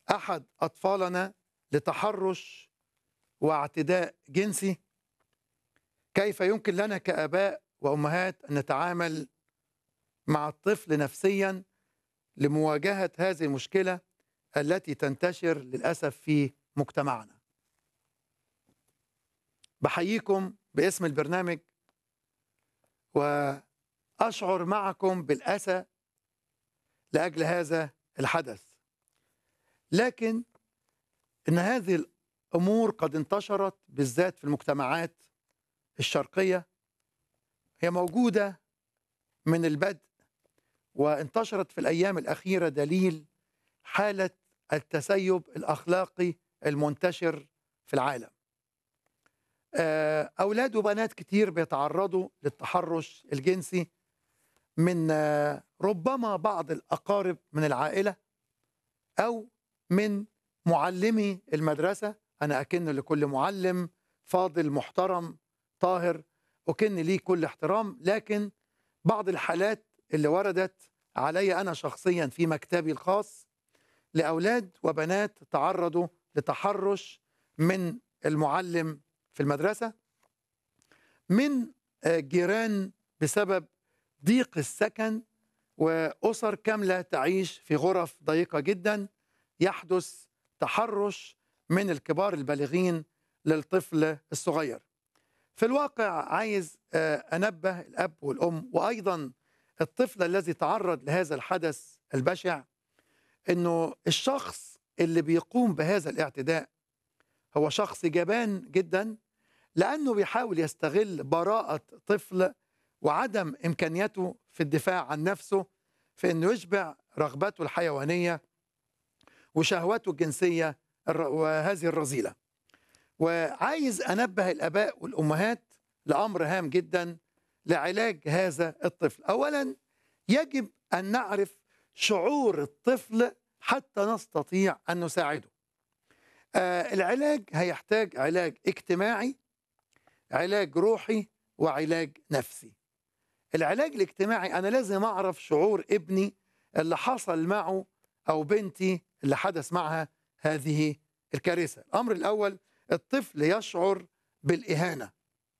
احد اطفالنا لتحرش واعتداء جنسي كيف يمكن لنا كاباء وامهات ان نتعامل مع الطفل نفسيا لمواجهه هذه المشكله التي تنتشر للاسف في مجتمعنا بحييكم باسم البرنامج واشعر معكم بالاسى لاجل هذا الحدث لكن ان هذه الامور قد انتشرت بالذات في المجتمعات الشرقيه هي موجوده من البدء وانتشرت في الايام الاخيره دليل حاله التسيب الاخلاقي المنتشر في العالم اولاد وبنات كتير بيتعرضوا للتحرش الجنسي من ربما بعض الاقارب من العائله او من معلمي المدرسه انا اكن لكل معلم فاضل محترم طاهر اكن ليه كل احترام لكن بعض الحالات اللي وردت علي انا شخصيا في مكتبي الخاص لاولاد وبنات تعرضوا لتحرش من المعلم في المدرسه من جيران بسبب ضيق السكن واسر كامله تعيش في غرف ضيقه جدا يحدث تحرش من الكبار البالغين للطفل الصغير في الواقع عايز انبه الاب والام وايضا الطفل الذي تعرض لهذا الحدث البشع انه الشخص اللي بيقوم بهذا الاعتداء هو شخص جبان جدا لانه بيحاول يستغل براءه طفل وعدم امكانيته في الدفاع عن نفسه في انه يشبع رغبته الحيوانيه وشهوته الجنسيه وهذه الرذيله. وعايز انبه الاباء والامهات لامر هام جدا لعلاج هذا الطفل. اولا يجب ان نعرف شعور الطفل حتى نستطيع ان نساعده. آه العلاج هيحتاج علاج اجتماعي علاج روحي وعلاج نفسي. العلاج الاجتماعي انا لازم اعرف شعور ابني اللي حصل معه او بنتي اللي حدث معها هذه الكارثه. الامر الاول الطفل يشعر بالاهانه.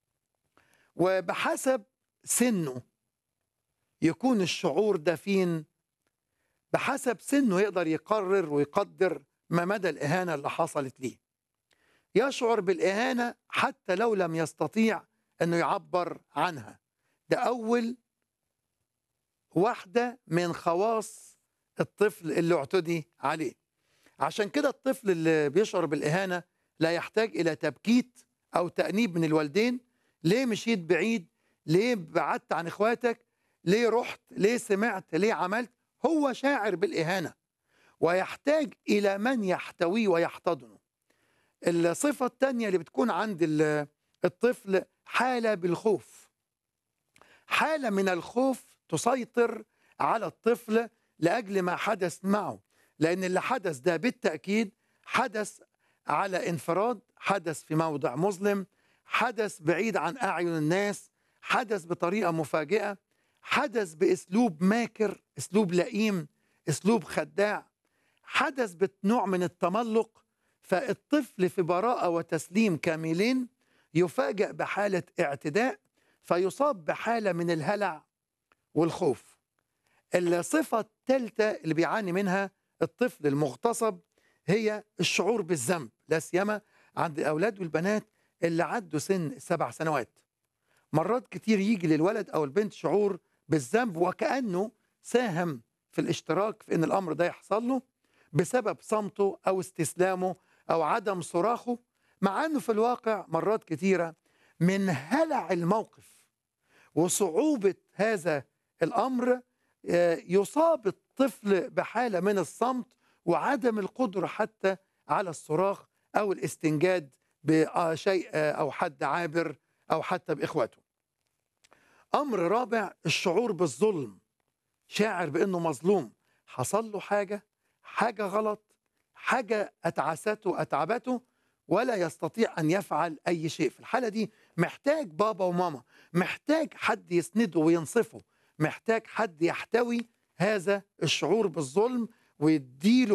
وبحسب سنه يكون الشعور ده فين بحسب سنه يقدر يقرر ويقدر ما مدى الاهانه اللي حصلت ليه. يشعر بالاهانه حتى لو لم يستطيع انه يعبر عنها. ده أول واحدة من خواص الطفل اللي اعتدي عليه عشان كده الطفل اللي بيشعر بالإهانة لا يحتاج إلى تبكيت أو تأنيب من الوالدين ليه مشيت بعيد ليه بعدت عن إخواتك ليه رحت ليه سمعت ليه عملت هو شاعر بالإهانة ويحتاج إلى من يحتويه ويحتضنه الصفة الثانية اللي بتكون عند الطفل حالة بالخوف حالة من الخوف تسيطر على الطفل لأجل ما حدث معه لأن اللي حدث ده بالتأكيد حدث على انفراد حدث في موضع مظلم حدث بعيد عن أعين الناس حدث بطريقة مفاجئة حدث بأسلوب ماكر أسلوب لئيم أسلوب خداع حدث بنوع من التملق فالطفل في براءة وتسليم كاملين يفاجأ بحالة اعتداء فيصاب بحالة من الهلع والخوف الصفة الثالثة اللي بيعاني منها الطفل المغتصب هي الشعور بالذنب لا سيما عند الأولاد والبنات اللي عدوا سن سبع سنوات مرات كتير يجي للولد أو البنت شعور بالذنب وكأنه ساهم في الاشتراك في أن الأمر ده يحصل له بسبب صمته أو استسلامه أو عدم صراخه مع أنه في الواقع مرات كتيرة من هلع الموقف وصعوبة هذا الأمر يصاب الطفل بحالة من الصمت وعدم القدرة حتى على الصراخ أو الاستنجاد بشيء أو حد عابر أو حتى بإخواته أمر رابع الشعور بالظلم شاعر بأنه مظلوم حصل له حاجة حاجة غلط حاجة أتعسته أتعبته ولا يستطيع أن يفعل أي شيء في الحالة دي محتاج بابا وماما محتاج حد يسنده وينصفه محتاج حد يحتوي هذا الشعور بالظلم ويديله